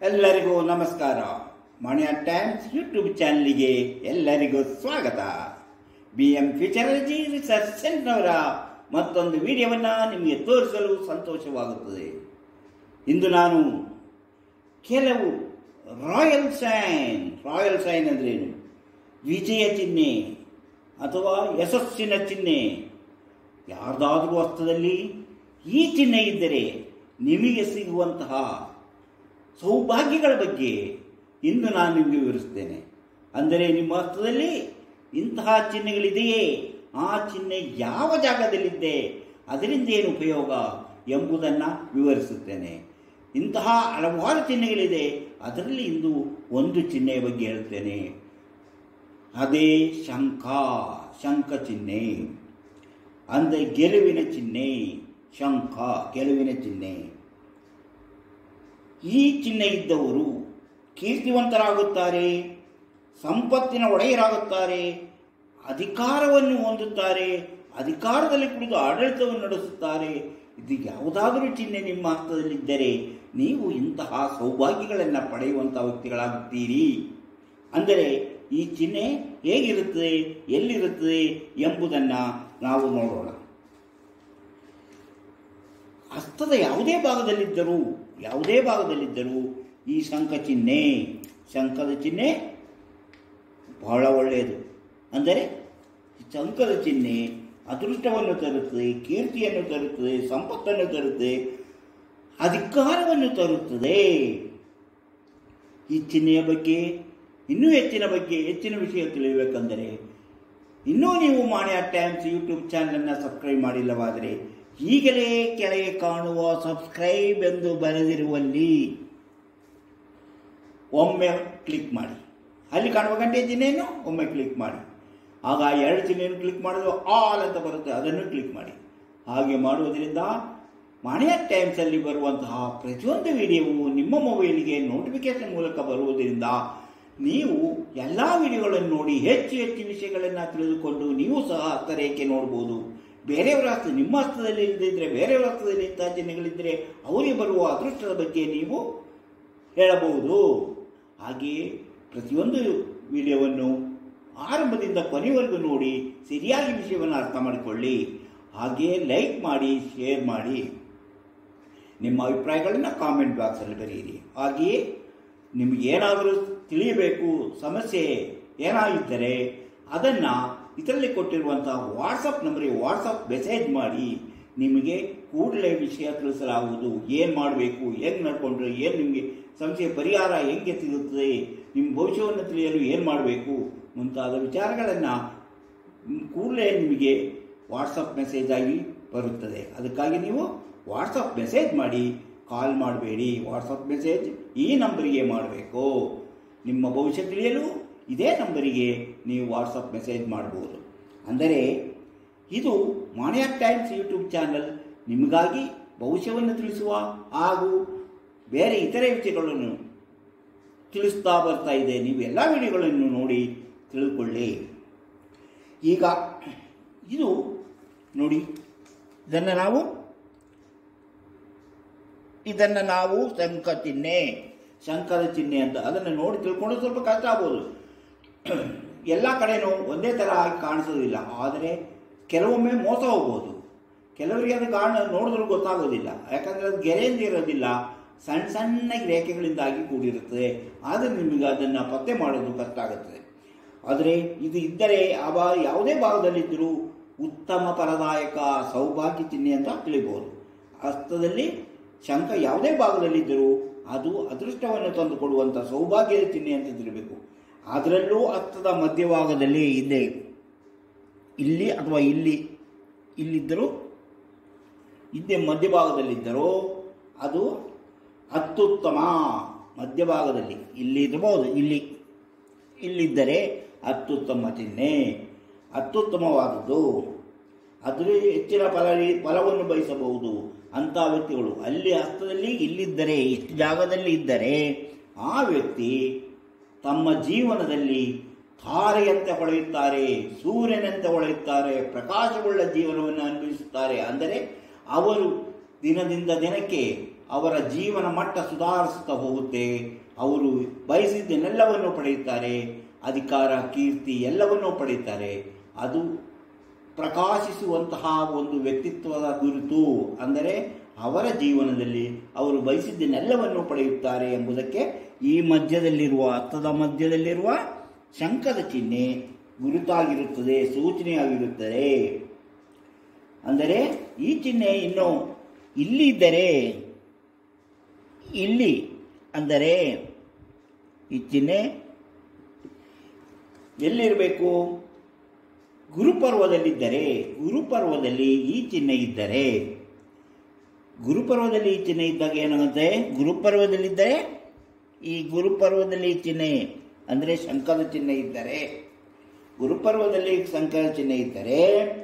ಎಲ್ಲರಿಗೂ ನಮಸ್ಕಾರ ಮಣಿಯ Times YouTube ಚಾನಲ್ಗೆ ಎಲ್ಲರಿಗೂ ಸ್ವಾಗತ ಬಿ ಎಂ ಫ್ಯೂಚರಾಲಜಿ ರಿಸರ್ಚ್ ಸೆಂಟರ್ನವರ ಮತ್ತೊಂದು ವಿಡಿಯೋವನ್ನು ನಿಮಗೆ ತೋರಿಸಲು ಸಂತೋಷವಾಗುತ್ತದೆ ಇಂದು ನಾನು ಕೆಲವು ರಾಯಲ್ ಸೈನ್ ರಾಯಲ್ ಸೈನ್ ಅಂದ್ರೇನು ವಿಜಯ ಚಿಹ್ನೆ ಅಥವಾ ಯಶಸ್ಸಿನ ಚಿಹ್ನೆ ಯಾರ್ದಾದರೂ ಹಸ್ತದಲ್ಲಿ ಈ ಚಿಹ್ನೆ ಇದ್ದರೆ ನಿಮಗೆ ಸಿಗುವಂತಹ ಸೌಭಾಗ್ಯಗಳ ಬಗ್ಗೆ ಇಂದು ನಾನು ನಿಮಗೆ ವಿವರಿಸ್ತೇನೆ ಅಂದರೆ ನಿಮ್ಮ ಹಸ್ತದಲ್ಲಿ ಇಂತಹ ಚಿಹ್ನೆಗಳಿದೆಯೇ ಆ ಚಿಹ್ನೆ ಯಾವ ಜಾಗದಲ್ಲಿದೆ ಅದರಿಂದ ಏನು ಉಪಯೋಗ ಎಂಬುದನ್ನು ವಿವರಿಸುತ್ತೇನೆ ಇಂತಹ ಹಲವಾರು ಚಿಹ್ನೆಗಳಿದೆ ಅದರಲ್ಲಿ ಇಂದು ಒಂದು ಚಿಹ್ನೆಯ ಬಗ್ಗೆ ಹೇಳ್ತೇನೆ ಅದೇ ಶಂಖ ಶಂಖ ಚಿಹ್ನೆ ಅಂದರೆ ಗೆಲುವಿನ ಚಿಹ್ನೆ ಶಂಖ ಗೆಲುವಿನ ಚಿಹ್ನೆ ಈ ಚಿಹ್ನೆ ಇದ್ದವರು ಕೀರ್ತಿವಂತರಾಗುತ್ತಾರೆ ಸಂಪತ್ತಿನ ಒಡೆಯರಾಗುತ್ತಾರೆ ಅಧಿಕಾರವನ್ನು ಹೊಂದುತ್ತಾರೆ ಅಧಿಕಾರದಲ್ಲಿ ಕುಳಿತು ಆಡಳಿತವನ್ನು ನಡೆಸುತ್ತಾರೆ ಇದು ಯಾವುದಾದರೂ ಚಿಹ್ನೆ ನಿಮ್ಮ ಹಸ್ತದಲ್ಲಿದ್ದರೆ ನೀವು ಇಂತಹ ಸೌಭಾಗ್ಯಗಳನ್ನು ಪಡೆಯುವಂಥ ವ್ಯಕ್ತಿಗಳಾಗುತ್ತೀರಿ ಅಂದರೆ ಈ ಚಿಹ್ನೆ ಹೇಗಿರುತ್ತದೆ ಎಲ್ಲಿರುತ್ತದೆ ಎಂಬುದನ್ನು ನಾವು ನೋಡೋಣ ಹಸ್ತದ ಯಾವುದೇ ಭಾಗದಲ್ಲಿದ್ದರೂ ಯಾವುದೇ ಭಾಗದಲ್ಲಿದ್ದರೂ ಈ ಶಂಖ ಚಿಹ್ನೆ ಶಂಖದ ಚಿಹ್ನೆ ಬಹಳ ಒಳ್ಳೆಯದು ಅಂದರೆ ಈ ಶಂಖದ ಚಿಹ್ನೆ ಅದೃಷ್ಟವನ್ನು ತರುತ್ತದೆ ಕೀರ್ತಿಯನ್ನು ತರುತ್ತದೆ ಸಂಪತ್ತನ್ನು ತರುತ್ತದೆ ಅಧಿಕಾರವನ್ನು ತರುತ್ತದೆ ಈ ಚಿಹ್ನೆಯ ಬಗ್ಗೆ ಇನ್ನೂ ಹೆಚ್ಚಿನ ಬಗ್ಗೆ ಹೆಚ್ಚಿನ ವಿಷಯ ತಿಳಿಯಬೇಕೆಂದರೆ ಇನ್ನೂ ನೀವು ಮಾಣಿಯ ಟೈಮ್ಸ್ ಯೂಟ್ಯೂಬ್ ಚಾನಲನ್ನು ಸಬ್ಸ್ಕ್ರೈಬ್ ಮಾಡಿಲ್ಲವಾದರೆ ಈಗಲೇ ಕೆಳಗೆ ಕಾಣುವ ಸಬ್ಸ್ಕ್ರೈಬ್ ಎಂದು ಬರೆದಿರುವಲ್ಲಿ ಒಮ್ಮೆ ಕ್ಲಿಕ್ ಮಾಡಿ ಅಲ್ಲಿ ಕಾಣುವ ಗಂಟೆ ಚಿಹ್ನೆಯನ್ನು ಒಮ್ಮೆ ಕ್ಲಿಕ್ ಮಾಡಿ ಆಗ ಎರಡು ಚಿಹ್ನೆಯನ್ನು ಕ್ಲಿಕ್ ಮಾಡಿದ್ರು ಆಲ್ ಅಂತ ಬರುತ್ತೆ ಅದನ್ನು ಕ್ಲಿಕ್ ಮಾಡಿ ಹಾಗೆ ಮಾಡುವುದರಿಂದ ಮಾಣಿಯ ಟೈಮ್ಸಲ್ಲಿ ಬರುವಂತಹ ಪ್ರತಿಯೊಂದು ವಿಡಿಯೋವು ನಿಮ್ಮ ಮೊಬೈಲಿಗೆ ನೋಟಿಫಿಕೇಶನ್ ಮೂಲಕ ಬರುವುದರಿಂದ ನೀವು ಎಲ್ಲ ವಿಡಿಯೋಗಳನ್ನು ನೋಡಿ ಹೆಚ್ಚು ಹೆಚ್ಚು ವಿಷಯಗಳನ್ನು ತಿಳಿದುಕೊಂಡು ನೀವು ಸಹ ಹಸ್ತರೇಖೆ ನೋಡ್ಬೋದು ಬೇರೆಯವರ ಹಸ್ತ ನಿಮ್ಮ ಹಸ್ತದಲ್ಲಿ ಇಲ್ಲದಿದ್ದರೆ ಬೇರೆಯವರ ಹಸ್ತದಲ್ಲಿ ಇಂತಹ ಚಿಹ್ನೆಗಳಿದ್ದರೆ ಅವರಿಗೆ ಬರುವ ಅದೃಷ್ಟದ ಬಗ್ಗೆ ನೀವು ಹೇಳಬಹುದು ಹಾಗೆಯೇ ಪ್ರತಿಯೊಂದು ವಿಡಿಯೋವನ್ನು ಆರಂಭದಿಂದ ಕೊನೆವರೆಗೂ ನೋಡಿ ಸರಿಯಾಗಿ ವಿಷಯವನ್ನು ಅರ್ಥ ಮಾಡಿಕೊಳ್ಳಿ ಹಾಗೆಯೇ ಲೈಕ್ ಮಾಡಿ ಶೇರ್ ಮಾಡಿ ನಿಮ್ಮ ಅಭಿಪ್ರಾಯಗಳನ್ನು ಕಾಮೆಂಟ್ ಬಾಕ್ಸಲ್ಲಿ ಬರೆಯಿರಿ ಹಾಗೆಯೇ ನಿಮಗೇನಾದರೂ ತಿಳಿಯಬೇಕು ಸಮಸ್ಯೆ ಏನಾಗಿದ್ದರೆ ಅದನ್ನು ಇದರಲ್ಲಿ ಕೊಟ್ಟಿರುವಂತಹ ವಾಟ್ಸಪ್ ನಂಬರಿಗೆ ವಾಟ್ಸಪ್ ಮೆಸೇಜ್ ಮಾಡಿ ನಿಮಗೆ ಕೂಡಲೇ ವಿಷಯ ತಿಳಿಸಲಾಗುವುದು ಏನು ಮಾಡಬೇಕು ಹೇಗೆ ನಡ್ಕೊಂಡ್ರೆ ಏನು ನಿಮಗೆ ಸಮಸ್ಯೆ ಪರಿಹಾರ ಹೇಗೆ ಸಿಗುತ್ತದೆ ನಿಮ್ಮ ಭವಿಷ್ಯವನ್ನು ತಿಳಿಯಲು ಏನು ಮಾಡಬೇಕು ಮುಂತಾದ ವಿಚಾರಗಳನ್ನು ಕೂಡಲೇ ನಿಮಗೆ ವಾಟ್ಸಪ್ ಮೆಸೇಜ್ ಆಗಿ ಬರುತ್ತದೆ ಅದಕ್ಕಾಗಿ ನೀವು ವಾಟ್ಸಪ್ ಮೆಸೇಜ್ ಮಾಡಿ ಕಾಲ್ ಮಾಡಬೇಡಿ ವಾಟ್ಸಪ್ ಮೆಸೇಜ್ ಈ ನಂಬರಿಗೆ ಮಾಡಬೇಕು ನಿಮ್ಮ ಭವಿಷ್ಯ ತಿಳಿಯಲು ಇದೇ ನಂಬರಿಗೆ ನೀವು ವಾಟ್ಸಪ್ ಮೆಸೇಜ್ ಮಾಡ್ಬೋದು ಅಂದರೆ ಇದು ಮಾಣಿಯ ಟೈಮ್ಸ್ ಯೂಟ್ಯೂಬ್ ಚಾನಲ್ ನಿಮಗಾಗಿ ಭವಿಷ್ಯವನ್ನು ತಿಳಿಸುವ ಹಾಗೂ ಬೇರೆ ಇತರೆ ವಿಷಯಗಳನ್ನು ತಿಳಿಸ್ತಾ ಬರ್ತಾ ಇದೆ ನೀವು ಎಲ್ಲ ವಿಡಿಯೋಗಳನ್ನು ನೋಡಿ ತಿಳ್ಕೊಳ್ಳಿ ಈಗ ಇದು ನೋಡಿ ಇದನ್ನು ನಾವು ಇದನ್ನು ನಾವು ಶಂಖ ಚಿಹ್ನೆ ಶಂಖದ ಚಿಹ್ನೆ ಅಂತ ಅದನ್ನು ನೋಡಿ ತಿಳ್ಕೊಂಡು ಸ್ವಲ್ಪ ಕಷ್ಟ ಆಗ್ಬೋದು ಎಲ್ಲ ಕಡೆನೂ ಒಂದೇ ಥರ ಆಗಿ ಕಾಣಿಸೋದಿಲ್ಲ ಆದರೆ ಕೆಲವೊಮ್ಮೆ ಮೋಸ ಹೋಗ್ಬೋದು ಕೆಲವರಿಗೆ ಅದು ಕಾಣ ನೋಡಿದ್ರೂ ಗೊತ್ತಾಗೋದಿಲ್ಲ ಯಾಕಂದರೆ ಅದು ಗೆರೆಯಿಂದ ಇರೋದಿಲ್ಲ ಸಣ್ಣ ಸಣ್ಣ ರೇಖೆಗಳಿಂದಾಗಿ ಕೂಡಿರುತ್ತದೆ ಆದರೆ ನಿಮಗೆ ಅದನ್ನು ಪತ್ತೆ ಮಾಡೋದು ಕಷ್ಟ ಆಗುತ್ತದೆ ಆದರೆ ಇದು ಇದ್ದರೆ ಆ ಬಾ ಯಾವುದೇ ಭಾಗದಲ್ಲಿದ್ದರೂ ಉತ್ತಮ ಫಲದಾಯಕ ಸೌಭಾಗ್ಯ ಚಿಹ್ನೆ ಅಂತ ತಿಳಿಬೋದು ಹಸ್ತದಲ್ಲಿ ಶಂಖ ಯಾವುದೇ ಭಾಗದಲ್ಲಿದ್ದರೂ ಅದು ಅದೃಷ್ಟವನ್ನು ತಂದು ಕೊಡುವಂಥ ಸೌಭಾಗ್ಯದ ಚಿಹ್ನೆ ಅಂತ ತಿಳಿಬೇಕು ಅದರಲ್ಲೂ ಹಸ್ತದ ಮಧ್ಯಭಾಗದಲ್ಲಿ ಇದೆ ಇಲ್ಲಿ ಅಥವಾ ಇಲ್ಲಿ ಇಲ್ಲಿದ್ದರೂ ಹಿಂದೆ ಮಧ್ಯಭಾಗದಲ್ಲಿದ್ದರೂ ಅದು ಅತ್ಯುತ್ತಮ ಮಧ್ಯಭಾಗದಲ್ಲಿ ಇಲ್ಲಿ ಇರಬಹುದು ಇಲ್ಲಿ ಇಲ್ಲಿದ್ದರೆ ಅತ್ಯುತ್ತಮ ಚಿಹ್ನೆ ಅತ್ಯುತ್ತಮವಾದದ್ದು ಅದರ ಹೆಚ್ಚಿನ ಫಲ ಫಲವನ್ನು ಬಯಸಬಹುದು ಅಂಥ ವ್ಯಕ್ತಿಗಳು ಅಲ್ಲಿ ಹಸ್ತದಲ್ಲಿ ಇಲ್ಲಿದ್ದರೆ ಇಷ್ಟು ಜಾಗದಲ್ಲಿ ಇದ್ದರೆ ಆ ವ್ಯಕ್ತಿ ತಮ್ಮ ಜೀವನದಲ್ಲಿ ತಾರೆಯಂತೆ ಹೊಳೆಯುತ್ತಾರೆ ಸೂರ್ಯನಂತೆ ಹೊಳೆಯುತ್ತಾರೆ ಪ್ರಕಾಶವುಳ್ಳ ಜೀವನವನ್ನು ಅನುಭವಿಸುತ್ತಾರೆ ಅಂದರೆ ಅವರು ದಿನದಿಂದ ದಿನಕ್ಕೆ ಅವರ ಜೀವನ ಮಟ್ಟ ಸುಧಾರಿಸುತ್ತಾ ಹೋಗುತ್ತೆ ಅವರು ಬಯಸಿದ್ದನ್ನೆಲ್ಲವನ್ನು ಪಡೆಯುತ್ತಾರೆ ಅಧಿಕಾರ ಕೀರ್ತಿ ಎಲ್ಲವನ್ನೂ ಪಡೆಯುತ್ತಾರೆ ಅದು ಪ್ರಕಾಶಿಸುವಂತಹ ಒಂದು ವ್ಯಕ್ತಿತ್ವದ ಗುರುತು ಅಂದರೆ ಅವರ ಜೀವನದಲ್ಲಿ ಅವರು ಬಯಸಿದ್ದನ್ನೆಲ್ಲವನ್ನು ಪಡೆಯುತ್ತಾರೆ ಎಂಬುದಕ್ಕೆ ಈ ಮಧ್ಯದಲ್ಲಿರುವ ಹತ್ತದ ಮಧ್ಯದಲ್ಲಿರುವ ಶಂಕದ ಚಿಹ್ನೆ ಗುರುತಾಗಿರುತ್ತದೆ ಸೂಚನೆಯಾಗಿರುತ್ತದೆ ಅಂದರೆ ಈ ಚಿಹ್ನೆ ಇನ್ನು ಇಲ್ಲಿ ಇದ್ದರೆ ಇಲ್ಲಿ ಅಂದರೆ ಈ ಚಿಹ್ನೆ ಎಲ್ಲಿರಬೇಕು ಗುರುಪರ್ವದಲ್ಲಿದ್ದರೆ ಗುರುಪರ್ವದಲ್ಲಿ ಈ ಚಿಹ್ನೆ ಇದ್ದರೆ ಗುರುಪರ್ವದಲ್ಲಿ ಈ ಚಿಹ್ನೆ ಇದ್ದಾಗ ಏನಾಗುತ್ತೆ ಗುರುಪರ್ವದಲ್ಲಿದ್ದರೆ ಈ ಗುರುಪರ್ವದಲ್ಲಿ ಈ ಚಿಹ್ನೆ ಅಂದರೆ ಶಂಕದ ಚಿಹ್ನೆ ಇದ್ದರೆ ಗುರುಪರ್ವದಲ್ಲಿ ಶಂಕರ ಚಿಹ್ನೆ ಇದ್ದರೆ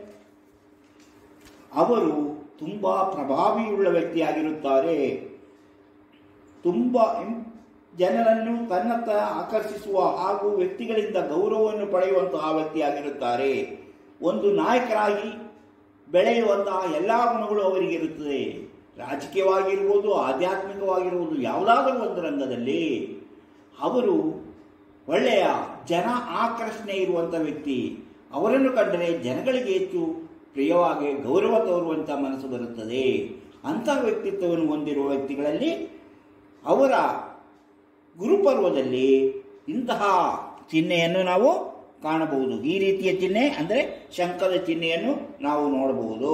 ಅವರು ತುಂಬ ಪ್ರಭಾವಿಯುಳ್ಳ ವ್ಯಕ್ತಿಯಾಗಿರುತ್ತಾರೆ ತುಂಬ ಇಂ- ಜನರನ್ನು ತನ್ನತ್ತ ಆಕರ್ಷಿಸುವ ಹಾಗೂ ವ್ಯಕ್ತಿಗಳಿಂದ ಗೌರವವನ್ನು ಪಡೆಯುವಂತಹ ವ್ಯಕ್ತಿಯಾಗಿರುತ್ತಾರೆ ಒಂದು ನಾಯಕರಾಗಿ ಬೆಳೆಯುವಂತಹ ಎಲ್ಲ ಗುಣಗಳು ಅವರಿಗೆ ಇರುತ್ತದೆ ರಾಜಕೀಯವಾಗಿರ್ಬೋದು ಆಧ್ಯಾತ್ಮಿಕವಾಗಿರ್ಬೋದು ಯಾವುದಾದರೂ ಒಂದು ರಂಗದಲ್ಲಿ ಅವರು ಒಳ್ಳೆಯ ಜನ ಆಕರ್ಷಣೆ ಇರುವಂಥ ವ್ಯಕ್ತಿ ಅವರನ್ನು ಕಂಡರೆ ಜನಗಳಿಗೆ ಹೆಚ್ಚು ಪ್ರಿಯವಾಗಿ ಗೌರವ ತೋರುವಂಥ ಮನಸ್ಸು ಬರುತ್ತದೆ ಅಂಥ ವ್ಯಕ್ತಿತ್ವವನ್ನು ಹೊಂದಿರುವ ವ್ಯಕ್ತಿಗಳಲ್ಲಿ ಅವರ ಗುರುಪರ್ವದಲ್ಲಿ ಇಂತಹ ಚಿಹ್ನೆಯನ್ನು ನಾವು ಕಾಣಬಹುದು ಈ ರೀತಿಯ ಚಿಹ್ನೆ ಅಂದರೆ ಶಂಕದ ಚಿಹ್ನೆಯನ್ನು ನಾವು ನೋಡಬಹುದು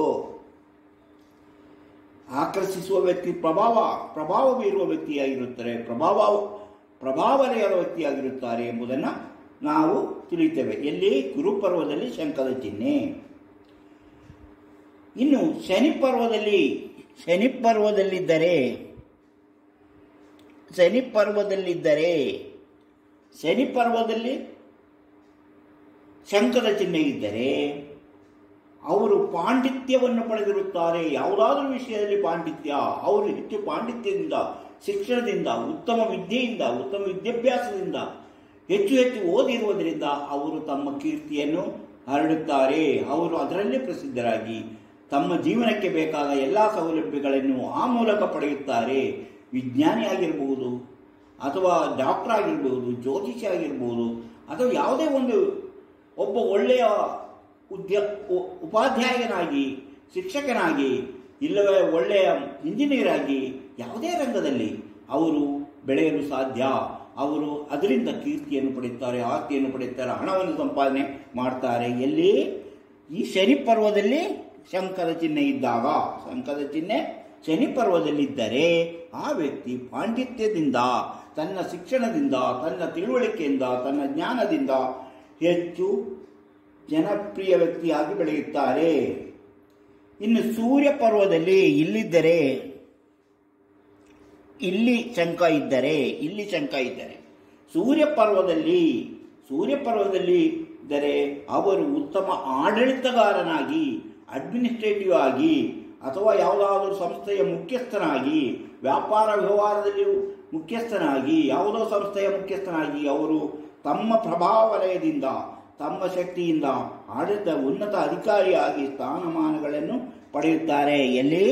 ಆಕರ್ಷಿಸುವ ವ್ಯಕ್ತಿ ಪ್ರಭಾವ ಪ್ರಭಾವ ಬೀರುವ ವ್ಯಕ್ತಿಯಾಗಿರುತ್ತಾರೆ ಪ್ರಭಾವ ಪ್ರಭಾವನೆಯಾದ ವ್ಯಕ್ತಿಯಾಗಿರುತ್ತಾರೆ ಎಂಬುದನ್ನು ನಾವು ತಿಳಿಯುತ್ತೇವೆ ಎಲ್ಲಿ ಗುರುಪರ್ವದಲ್ಲಿ ಶಂಕದ ಚಿಹ್ನೆ ಇನ್ನು ಶನಿ ಪರ್ವದಲ್ಲಿ ಶನಿ ಪರ್ವದಲ್ಲಿದ್ದರೆ ಶನಿ ಪರ್ವದಲ್ಲಿದ್ದರೆ ಶನಿ ಪರ್ವದಲ್ಲಿ ಶಂಕದ ಚಿಹ್ನೆ ಇದ್ದರೆ ಅವರು ಪಾಂಡಿತ್ಯವನ್ನು ಪಡೆದಿರುತ್ತಾರೆ ಯಾವುದಾದ್ರೂ ವಿಷಯದಲ್ಲಿ ಪಾಂಡಿತ್ಯ ಅವರು ಹೆಚ್ಚು ಪಾಂಡಿತ್ಯದಿಂದ ಶಿಕ್ಷಣದಿಂದ ಉತ್ತಮ ವಿದ್ಯೆಯಿಂದ ಉತ್ತಮ ವಿದ್ಯಾಭ್ಯಾಸದಿಂದ ಹೆಚ್ಚು ಹೆಚ್ಚು ಓದಿರುವುದರಿಂದ ಅವರು ತಮ್ಮ ಕೀರ್ತಿಯನ್ನು ಹರಡುತ್ತಾರೆ ಅವರು ಅದರಲ್ಲೇ ಪ್ರಸಿದ್ಧರಾಗಿ ತಮ್ಮ ಜೀವನಕ್ಕೆ ಬೇಕಾದ ಎಲ್ಲ ಸೌಲಭ್ಯಗಳನ್ನು ಆ ಮೂಲಕ ಪಡೆಯುತ್ತಾರೆ ವಿಜ್ಞಾನಿ ಆಗಿರ್ಬೋದು ಅಥವಾ ಡಾಕ್ಟರ್ ಆಗಿರ್ಬೋದು ಜ್ಯೋತಿಷಿ ಆಗಿರ್ಬೋದು ಅಥವಾ ಯಾವುದೇ ಒಂದು ಒಬ್ಬ ಒಳ್ಳೆಯ ಉದ್ಯ ಉ- ಉಪಾಧ್ಯಾಯನಾಗಿ ಶಿಕ್ಷಕನಾಗಿ ಇಲ್ಲವೇ ಒಳ್ಳೆಯ ಇಂಜಿನಿಯರ್ ಆಗಿ ಯಾವುದೇ ರಂಗದಲ್ಲಿ ಅವರು ಬೆಳೆಯಲು ಸಾಧ್ಯ ಅವರು ಅದರಿಂದ ಕೀರ್ತಿಯನ್ನು ಪಡೆಯುತ್ತಾರೆ ಆಸ್ತಿಯನ್ನು ಪಡೆಯುತ್ತಾರೆ ಹಣವನ್ನು ಸಂಪಾದನೆ ಮಾಡ್ತಾರೆ ಎಲ್ಲಿ ಈ ಶನಿ ಪರ್ವದಲ್ಲಿ ಶಂಕರ ಚಿಹ್ನೆ ಇದ್ದಾಗ ಶಂಕರ ಚಿಹ್ನೆ ಶನಿ ಪರ್ವದಲ್ಲಿದ್ದರೆ ಆ ವ್ಯಕ್ತಿ ಪಾಂಡಿತ್ಯದಿಂದ ತನ್ನ ಶಿಕ್ಷಣದಿಂದ ತನ್ನ ತಿಳುವಳಿಕೆಯಿಂದ ತನ್ನ ಜ್ಞಾನದಿಂದ ಹೆಚ್ಚು ಜನಪ್ರಿಯ ವ್ಯಕ್ತಿಯಾಗಿ ಬೆಳೆಯುತ್ತಾರೆ ಇನ್ನು ಸೂರ್ಯ ಪರ್ವದಲ್ಲಿ ಇಲ್ಲಿದ್ದರೆ ಇಲ್ಲಿ ಶಂಕ ಇದ್ದರೆ ಇಲ್ಲಿ ಶಂಕ ಇದ್ದರೆ ಸೂರ್ಯ ಪರ್ವದಲ್ಲಿ ಸೂರ್ಯ ಪರ್ವದಲ್ಲಿ ಇದ್ದರೆ ಅವರು ಉತ್ತಮ ಆಡಳಿತಗಾರನಾಗಿ ಅಡ್ಮಿನಿಸ್ಟ್ರೇಟಿವ್ ಆಗಿ ಅಥವಾ ಯಾವುದಾದರೂ ಸಂಸ್ಥೆಯ ಮುಖ್ಯಸ್ಥನಾಗಿ ವ್ಯಾಪಾರ ವ್ಯವಹಾರದಲ್ಲಿ ಮುಖ್ಯಸ್ಥನಾಗಿ ಯಾವುದೋ ಸಂಸ್ಥೆಯ ಮುಖ್ಯಸ್ಥನಾಗಿ ಅವರು ತಮ್ಮ ಪ್ರಭಾವ ವಲಯದಿಂದ ತಮ್ಮ ಶಕ್ತಿಯಿಂದ ಆಡಳಿತ ಉನ್ನತ ಅಧಿಕಾರಿಯಾಗಿ ಸ್ಥಾನಮಾನಗಳನ್ನು ಪಡೆಯುತ್ತಾರೆ ಎಲ್ಲಿ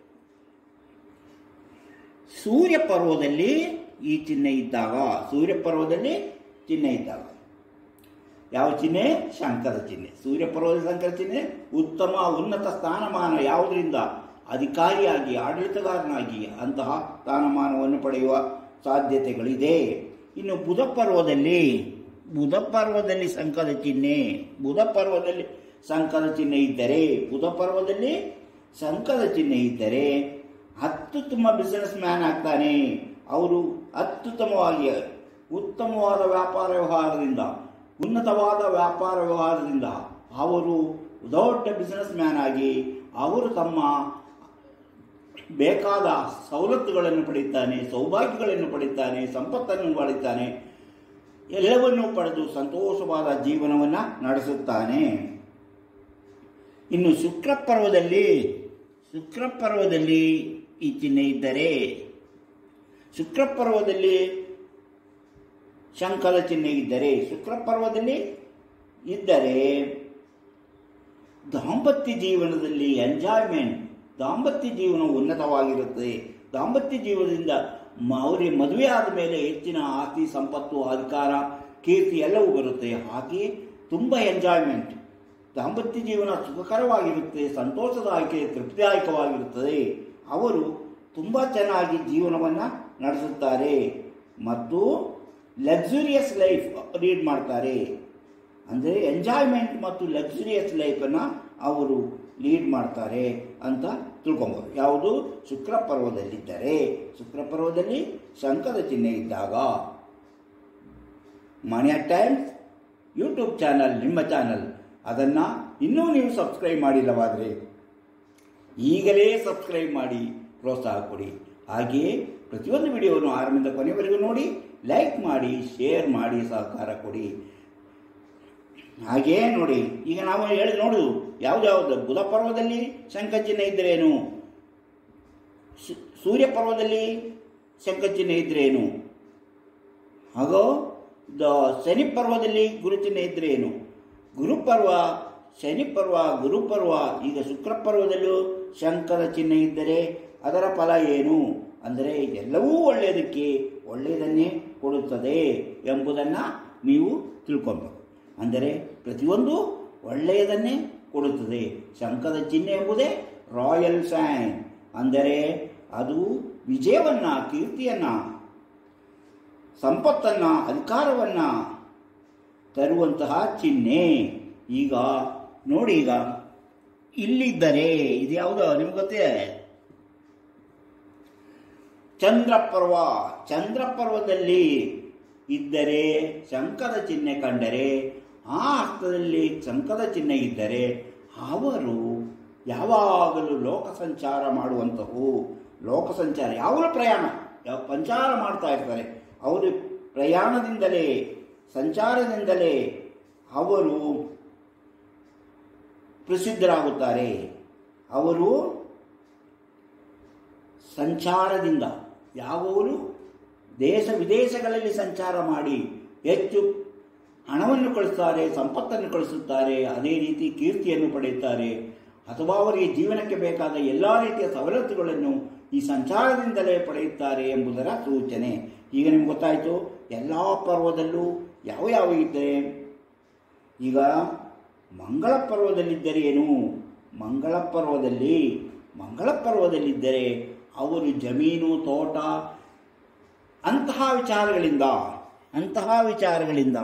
ಸೂರ್ಯ ಪರ್ವದಲ್ಲಿ ಈ ಚಿಹ್ನೆ ಇದ್ದಾಗ ಸೂರ್ಯ ಪರ್ವದಲ್ಲಿ ಚಿಹ್ನೆ ಇದ್ದಾಗ ಯಾವ ಚಿಹ್ನೆ ಶಂಕರ ಚಿಹ್ನೆ ಸೂರ್ಯ ಪರ್ವದ ಶಂಕರ ಚಿಹ್ನೆ ಉತ್ತಮ ಉನ್ನತ ಸ್ಥಾನಮಾನ ಯಾವುದರಿಂದ ಅಧಿಕಾರಿಯಾಗಿ ಆಡಳಿತಗಾರನಾಗಿ ಅಂತಹ ಸ್ಥಾನಮಾನವನ್ನು ಪಡೆಯುವ ಸಾಧ್ಯತೆಗಳಿದೆ ಇನ್ನು ಬುಧ ಪರ್ವದಲ್ಲಿ ಬುಧ ಪರ್ವದಲ್ಲಿ ಶಂಕದ ಚಿಹ್ನೆ ಬುಧ ಪರ್ವದಲ್ಲಿ ಶಂಕದ ಚಿಹ್ನೆ ಇದ್ದರೆ ಬುಧ ಪರ್ವದಲ್ಲಿ ಶಂಕದ ಚಿಹ್ನೆ ಇದ್ದರೆ ಅತ್ಯುತ್ತಮ ಬಿಸಿನೆಸ್ ಮ್ಯಾನ್ ಆಗ್ತಾನೆ ಅವರು ಅತ್ಯುತ್ತಮವಾಗಿ ಉತ್ತಮವಾದ ವ್ಯಾಪಾರ ವ್ಯವಹಾರದಿಂದ ಉನ್ನತವಾದ ವ್ಯಾಪಾರ ವ್ಯವಹಾರದಿಂದ ಅವರು ದೊಡ್ಡ ಬಿಸಿನೆಸ್ ಮ್ಯಾನ್ ಆಗಿ ಅವರು ತಮ್ಮ ಬೇಕಾದ ಸವಲತ್ತುಗಳನ್ನು ಪಡೆಯುತ್ತಾನೆ ಸೌಭಾಗ್ಯಗಳನ್ನು ಪಡೆಯುತ್ತಾನೆ ಸಂಪತ್ತನ್ನು ಪಡೆಯುತ್ತಾನೆ ಎಲ್ಲವನ್ನೂ ಪಡೆದು ಸಂತೋಷವಾದ ಜೀವನವನ್ನು ನಡೆಸುತ್ತಾನೆ ಇನ್ನು ಶುಕ್ರ ಪರ್ವದಲ್ಲಿ ಶುಕ್ರ ಪರ್ವದಲ್ಲಿ ಈ ಚಿಹ್ನೆ ಇದ್ದರೆ ಶುಕ್ರ ಪರ್ವದಲ್ಲಿ ಶಂಕದ ಚಿಹ್ನೆ ಇದ್ದರೆ ಶುಕ್ರ ಪರ್ವದಲ್ಲಿ ಇದ್ದರೆ ದಾಂಪತ್ಯ ಜೀವನದಲ್ಲಿ ಎಂಜಾಯ್ಮೆಂಟ್ ದಾಂಪತ್ಯ ಜೀವನ ಉನ್ನತವಾಗಿರುತ್ತದೆ ದಾಂಪತ್ಯ ಜೀವನದಿಂದ ಮ- ಅವರಿಗೆ ಮದುವೆ ಆದ ಮೇಲೆ ಹೆಚ್ಚಿನ ಆಸ್ತಿ ಸಂಪತ್ತು ಅಧಿಕಾರ ಕೀರ್ತಿ ಎಲ್ಲವೂ ಬರುತ್ತೆ ಹಾಗೆಯೇ ತುಂಬ ಎಂಜಾಯ್ಮೆಂಟ್ ದಾಂಪತ್ಯ ಜೀವನ ಸುಖಕರವಾಗಿರುತ್ತೆ ಸಂತೋಷದಾಯಕ ತೃಪ್ತಿದಾಯಕವಾಗಿರುತ್ತದೆ ಅವರು ತುಂಬ ಚೆನ್ನಾಗಿ ಜೀವನವನ್ನು ನಡೆಸುತ್ತಾರೆ ಮತ್ತು ಲಕ್ಸುರಿಯಸ್ ಲೈಫ್ ಲೀಡ್ ಮಾಡ್ತಾರೆ ಅಂದರೆ ಎಂಜಾಯ್ಮೆಂಟ್ ಮತ್ತು ಲಕ್ಸುರಿಯಸ್ ಲೈಫನ್ನು ಅವರು ಲೀಡ್ ಮಾಡ್ತಾರೆ ಅಂತ ತಿಳ್ಕೊಬೋದು ಯಾವುದು ಶುಕ್ರ ಪರ್ವದಲ್ಲಿದ್ದರೆ ಶುಕ್ರ ಪರ್ವದಲ್ಲಿ ಶಂಕದ ಚಿಹ್ನೆ ಇದ್ದಾಗ ಮಣಿಯ ಟೈಮ್ಸ್ ಯೂಟ್ಯೂಬ್ ಚಾನಲ್ ನಿಮ್ಮ ಚಾನಲ್ ಅದನ್ನು ಇನ್ನೂ ನೀವು ಸಬ್ಸ್ಕ್ರೈಬ್ ಮಾಡಿಲ್ಲವಾದರೆ ಈಗಲೇ ಸಬ್ಸ್ಕ್ರೈಬ್ ಮಾಡಿ ಪ್ರೋತ್ಸಾಹ ಕೊಡಿ ಹಾಗೆಯೇ ಪ್ರತಿಯೊಂದು ವಿಡಿಯೋವನ್ನು ಆರಂಭದಿಂದ ಕೊನೆವರೆಗೂ ನೋಡಿ ಲೈಕ್ ಮಾಡಿ ಶೇರ್ ಮಾಡಿ ಸಹಕಾರ ಕೊಡಿ ಹಾಗೆಯೇ ನೋಡಿ ಈಗ ನಾವು ಹೇಳಿ ನೋಡು ಯಾವ್ದ್ಯಾವ್ದು ಬುಧ ಪರ್ವದಲ್ಲಿ ಶಂಖಚಿಹ್ನೆ ಇದ್ರೇನು ಸು- ಸೂರ್ಯ ಪರ್ವದಲ್ಲಿ ಶಂಖಚಿಹ್ನೆ ಇದ್ರೇನು ಹಾಗೂ ದ ಶನಿ ಪರ್ವದಲ್ಲಿ ಗುರುಚಿಹ್ನೆ ಇದ್ರೇನು ಗುರುಪರ್ವ ಶನಿ ಪರ್ವ ಗುರುಪರ್ವ ಈಗ ಶುಕ್ರ ಪರ್ವದಲ್ಲೂ ಶಂಕರ ಚಿಹ್ನೆ ಇದ್ದರೆ ಅದರ ಫಲ ಏನು ಅಂದರೆ ಎಲ್ಲವೂ ಒಳ್ಳೆಯದಕ್ಕೆ ಒಳ್ಳೆಯದನ್ನೇ ಕೊಡುತ್ತದೆ ಎಂಬುದನ್ನು ನೀವು ತಿಳ್ಕೊಬೇಕು ಅಂದರೆ ಪ್ರತಿಯೊಂದು ಒಳ್ಳೆಯದನ್ನೇ ಕೊಡುತ್ತದೆ ಶಂಕದ ಚಿಹ್ನೆ ಎಂಬುದೇ ರಾಯಲ್ ಸೈನ್ ಅಂದರೆ ಅದು ವಿಜಯವನ್ನ ಕೀರ್ತಿಯನ್ನ ಸಂಪತ್ತನ್ನ ಅಧಿಕಾರವನ್ನ ತರುವಂತಹ ಚಿಹ್ನೆ ಈಗ ನೋಡಿ ಈಗ ಇಲ್ಲಿದ್ದರೆ ಇದು ಯಾವುದೋ ನಿಮ್ಗೆ ಗೊತ್ತೇ ಚಂದ್ರಪರ್ವ ಚಂದ್ರಪರ್ವದಲ್ಲಿ ಇದ್ದರೆ ಶಂಕದ ಚಿಹ್ನೆ ಕಂಡರೆ ಆ ಹಸ್ತದಲ್ಲಿ ಶಂಕದ ಚಿಹ್ನೆ ಇದ್ದರೆ ಅವರು ಯಾವಾಗಲೂ ಲೋಕ ಸಂಚಾರ ಮಾಡುವಂತಹವು ಲೋಕ ಸಂಚಾರ ಯಾವಾಗಲೂ ಪ್ರಯಾಣ ಯಾವ ಸಂಚಾರ ಮಾಡ್ತಾ ಇರ್ತಾರೆ ಅವರು ಪ್ರಯಾಣದಿಂದಲೇ ಸಂಚಾರದಿಂದಲೇ ಅವರು ಪ್ರಸಿದ್ಧರಾಗುತ್ತಾರೆ ಅವರು ಸಂಚಾರದಿಂದ ಯಾವವರು ದೇಶ ವಿದೇಶಗಳಲ್ಲಿ ಸಂಚಾರ ಮಾಡಿ ಹೆಚ್ಚು ಹಣವನ್ನು ಕಳಿಸ್ತಾರೆ ಸಂಪತ್ತನ್ನು ಕಳಿಸುತ್ತಾರೆ ಅದೇ ರೀತಿ ಕೀರ್ತಿಯನ್ನು ಪಡೆಯುತ್ತಾರೆ ಅಥವಾ ಅವರಿಗೆ ಜೀವನಕ್ಕೆ ಬೇಕಾದ ಎಲ್ಲ ರೀತಿಯ ಸವಲತ್ತುಗಳನ್ನು ಈ ಸಂಚಾರದಿಂದಲೇ ಪಡೆಯುತ್ತಾರೆ ಎಂಬುದರ ಸೂಚನೆ ಈಗ ನಿಮ್ಗೆ ಗೊತ್ತಾಯಿತು ಎಲ್ಲ ಪರ್ವದಲ್ಲೂ ಯಾವ ಯಾವ ಇದ್ದರೆ ಈಗ ಮಂಗಳ ಪರ್ವದಲ್ಲಿದ್ದರೆ ಏನು ಮಂಗಳ ಪರ್ವದಲ್ಲಿ ಮಂಗಳ ಪರ್ವದಲ್ಲಿದ್ದರೆ ಅವರು ಜಮೀನು ತೋಟ ಅಂತಹ ವಿಚಾರಗಳಿಂದ ಅಂತಹ ವಿಚಾರಗಳಿಂದ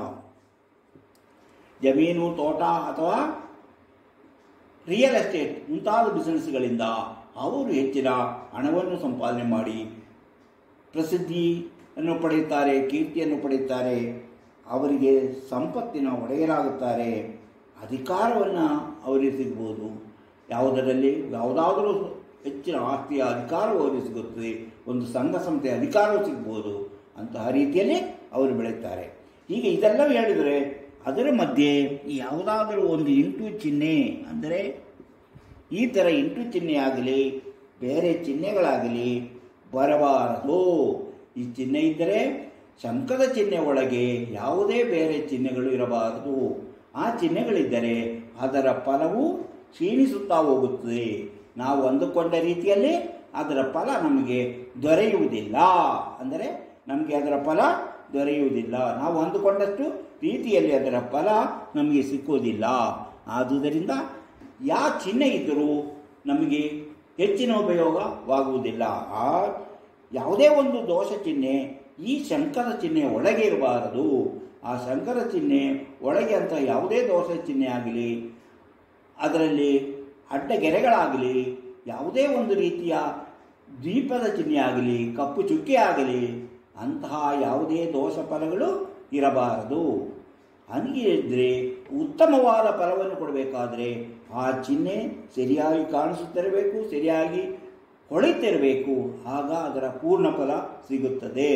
ಜಮೀನು ತೋಟ ಅಥವಾ ರಿಯಲ್ ಎಸ್ಟೇಟ್ ಮುಂತಾದ ಬಿಸಿನೆಸ್ಗಳಿಂದ ಅವರು ಹೆಚ್ಚಿನ ಹಣವನ್ನು ಸಂಪಾದನೆ ಮಾಡಿ ಪ್ರಸಿದ್ಧಿಯನ್ನು ಪಡೆಯುತ್ತಾರೆ ಕೀರ್ತಿಯನ್ನು ಪಡೆಯುತ್ತಾರೆ ಅವರಿಗೆ ಸಂಪತ್ತಿನ ಒಡೆಯರಾಗುತ್ತಾರೆ ಅಧಿಕಾರವನ್ನು ಅವರಿಗೆ ಸಿಗ್ಬೋದು ಯಾವುದರಲ್ಲಿ ಯಾವುದಾದರೂ ಹೆಚ್ಚಿನ ಆಸ್ತಿಯ ಅಧಿಕಾರವು ಅವರಿಗೆ ಸಿಗುತ್ತದೆ ಒಂದು ಸಂಘ ಸಂಸ್ಥೆಯ ಅಧಿಕಾರವು ಸಿಗ್ಬೋದು ಅಂತಹ ರೀತಿಯಲ್ಲಿ ಅವರು ಬೆಳೆಯುತ್ತಾರೆ ಹೀಗೆ ಇದೆಲ್ಲ ಹೇಳಿದರೆ ಅದರ ಮಧ್ಯೆ ಯಾವುದಾದರೂ ಒಂದು ಇಂಟು ಚಿಹ್ನೆ ಅಂದರೆ ಈ ಥರ ಇಂಟು ಚಿಹ್ನೆ ಆಗಲಿ ಬೇರೆ ಚಿಹ್ನೆಗಳಾಗಲಿ ಬರಬಾರದು ಈ ಚಿಹ್ನೆ ಇದ್ದರೆ ಶಂಕದ ಚಿಹ್ನೆ ಒಳಗೆ ಯಾವುದೇ ಬೇರೆ ಚಿಹ್ನೆಗಳು ಇರಬಾರದು ಆ ಚಿಹ್ನೆಗಳಿದ್ದರೆ ಅದರ ಫಲವು ಕ್ಷೀಣಿಸುತ್ತಾ ಹೋಗುತ್ತದೆ ನಾವು ಅಂದುಕೊಂಡ ರೀತಿಯಲ್ಲಿ ಅದರ ಫಲ ನಮಗೆ ದೊರೆಯುವುದಿಲ್ಲ ಅಂದರೆ ನಮಗೆ ಅದರ ಫಲ ದೊರೆಯುವುದಿಲ್ಲ ನಾವು ಅಂದುಕೊಂಡಷ್ಟು ರೀತಿಯಲ್ಲಿ ಅದರ ಫಲ ನಮಗೆ ಸಿಕ್ಕುವುದಿಲ್ಲ ಆದುದರಿಂದ ಯಾವ ಚಿಹ್ನೆ ಇದ್ದರೂ ನಮಗೆ ಹೆಚ್ಚಿನ ಉಪಯೋಗವಾಗುವುದಿಲ್ಲ ಆ ಯಾವುದೇ ಒಂದು ದೋಷ ಚಿಹ್ನೆ ಈ ಶಂಕರ ಚಿಹ್ನೆ ಒಳಗೆ ಇರಬಾರದು ಆ ಶಂಕರ ಚಿಹ್ನೆ ಒಳಗೆ ಅಂತ ಯಾವುದೇ ದೋಷ ಚಿಹ್ನೆ ಆಗಲಿ ಅದರಲ್ಲಿ ಅಡ್ಡಗೆರೆಗಳಾಗಲಿ ಯಾವುದೇ ಒಂದು ರೀತಿಯ ದ್ವೀಪದ ಚಿಹ್ನೆ ಆಗಲಿ ಕಪ್ಪು ಚುಕ್ಕೆ ಆಗಲಿ ಅಂತಹ ಯಾವುದೇ ದೋಷ ಫಲಗಳು ಇರಬಾರದು ಹಂಗೆ ಇದ್ದರೆ ಉತ್ತಮವಾದ ಫಲವನ್ನು ಕೊಡಬೇಕಾದ್ರೆ ಆ ಚಿಹ್ನೆ ಸರಿಯಾಗಿ ಕಾಣಿಸುತ್ತಿರಬೇಕು ಸರಿಯಾಗಿ ಹೊಳೆತಿರಬೇಕು ಆಗ ಅದರ ಪೂರ್ಣ ಫಲ ಸಿಗುತ್ತದೆ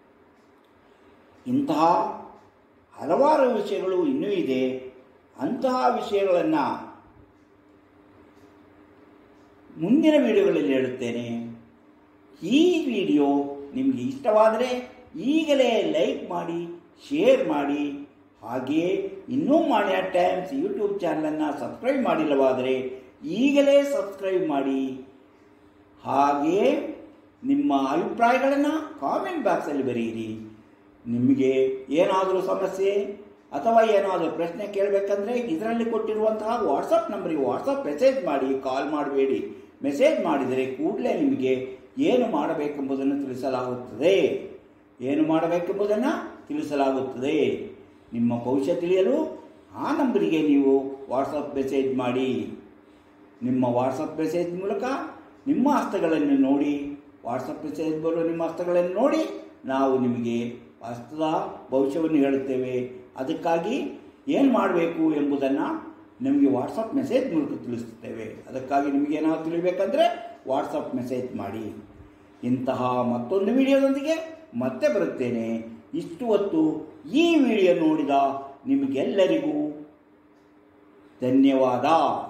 ಇಂತಹ ಹಲವಾರು ವಿಷಯಗಳು ಇನ್ನೂ ಇದೆ ಅಂತಹ ವಿಷಯಗಳನ್ನು ಮುಂದಿನ ವಿಡಿಯೋಗಳಲ್ಲಿ ಹೇಳುತ್ತೇನೆ ಈ ವಿಡಿಯೋ ನಿಮಗೆ ಇಷ್ಟವಾದರೆ ಈಗಲೇ ಲೈಕ್ ಮಾಡಿ ಶೇರ್ ಮಾಡಿ ಹಾಗೆಯೇ ಇನ್ನೂ ಮಾನ್ಯ ಟೈಮ್ಸ್ ಯೂಟ್ಯೂಬ್ ಚಾನಲನ್ನು ಸಬ್ಸ್ಕ್ರೈಬ್ ಮಾಡಿಲ್ಲವಾದರೆ ಈಗಲೇ ಸಬ್ಸ್ಕ್ರೈಬ್ ಮಾಡಿ ಹಾಗೆಯೇ ನಿಮ್ಮ ಅಭಿಪ್ರಾಯಗಳನ್ನು ಕಾಮೆಂಟ್ ಬಾಕ್ಸಲ್ಲಿ ಬರೆಯಿರಿ ನಿಮಗೆ ಏನಾದರೂ ಸಮಸ್ಯೆ ಅಥವಾ ಏನಾದರೂ ಪ್ರಶ್ನೆ ಕೇಳಬೇಕಂದ್ರೆ ಇದರಲ್ಲಿ ಕೊಟ್ಟಿರುವಂತಹ ವಾಟ್ಸಪ್ ನಂಬರಿಗೆ ವಾಟ್ಸಪ್ ಮೆಸೇಜ್ ಮಾಡಿ ಕಾಲ್ ಮಾಡಬೇಡಿ ಮೆಸೇಜ್ ಮಾಡಿದರೆ ಕೂಡಲೇ ನಿಮಗೆ ಏನು ಮಾಡಬೇಕೆಂಬುದನ್ನು ತಿಳಿಸಲಾಗುತ್ತದೆ ಏನು ಮಾಡಬೇಕೆಂಬುದನ್ನು ತಿಳಿಸಲಾಗುತ್ತದೆ ನಿಮ್ಮ ಭವಿಷ್ಯ ತಿಳಿಯಲು ಆ ನಂಬರಿಗೆ ನೀವು ವಾಟ್ಸಪ್ ಮೆಸೇಜ್ ಮಾಡಿ ನಿಮ್ಮ ವಾಟ್ಸಪ್ ಮೆಸೇಜ್ ಮೂಲಕ ನಿಮ್ಮ ಹಸ್ತಗಳನ್ನು ನೋಡಿ ವಾಟ್ಸಪ್ ಮೆಸೇಜ್ ಬರುವ ನಿಮ್ಮ ಹಸ್ತಗಳನ್ನು ನೋಡಿ ನಾವು ನಿಮಗೆ ಹಸ್ತದ ಭವಿಷ್ಯವನ್ನು ಹೇಳುತ್ತೇವೆ ಅದಕ್ಕಾಗಿ ಏನು ಮಾಡಬೇಕು ಎಂಬುದನ್ನು ನಿಮಗೆ ವಾಟ್ಸಪ್ ಮೆಸೇಜ್ ಮೂಲಕ ತಿಳಿಸುತ್ತೇವೆ ಅದಕ್ಕಾಗಿ ನಿಮಗೆ ಏನಾದ್ರು ತಿಳಿಬೇಕಂದ್ರೆ ವಾಟ್ಸಪ್ ಮೆಸೇಜ್ ಮಾಡಿ ಇಂತಹ ಮತ್ತೊಂದು ವಿಡಿಯೋದೊಂದಿಗೆ ಮತ್ತೆ ಬರುತ್ತೇನೆ ಇಷ್ಟು ಹೊತ್ತು ಈ ವಿಡಿಯೋ ನೋಡಿದ ನಿಮಗೆಲ್ಲರಿಗೂ ಧನ್ಯವಾದ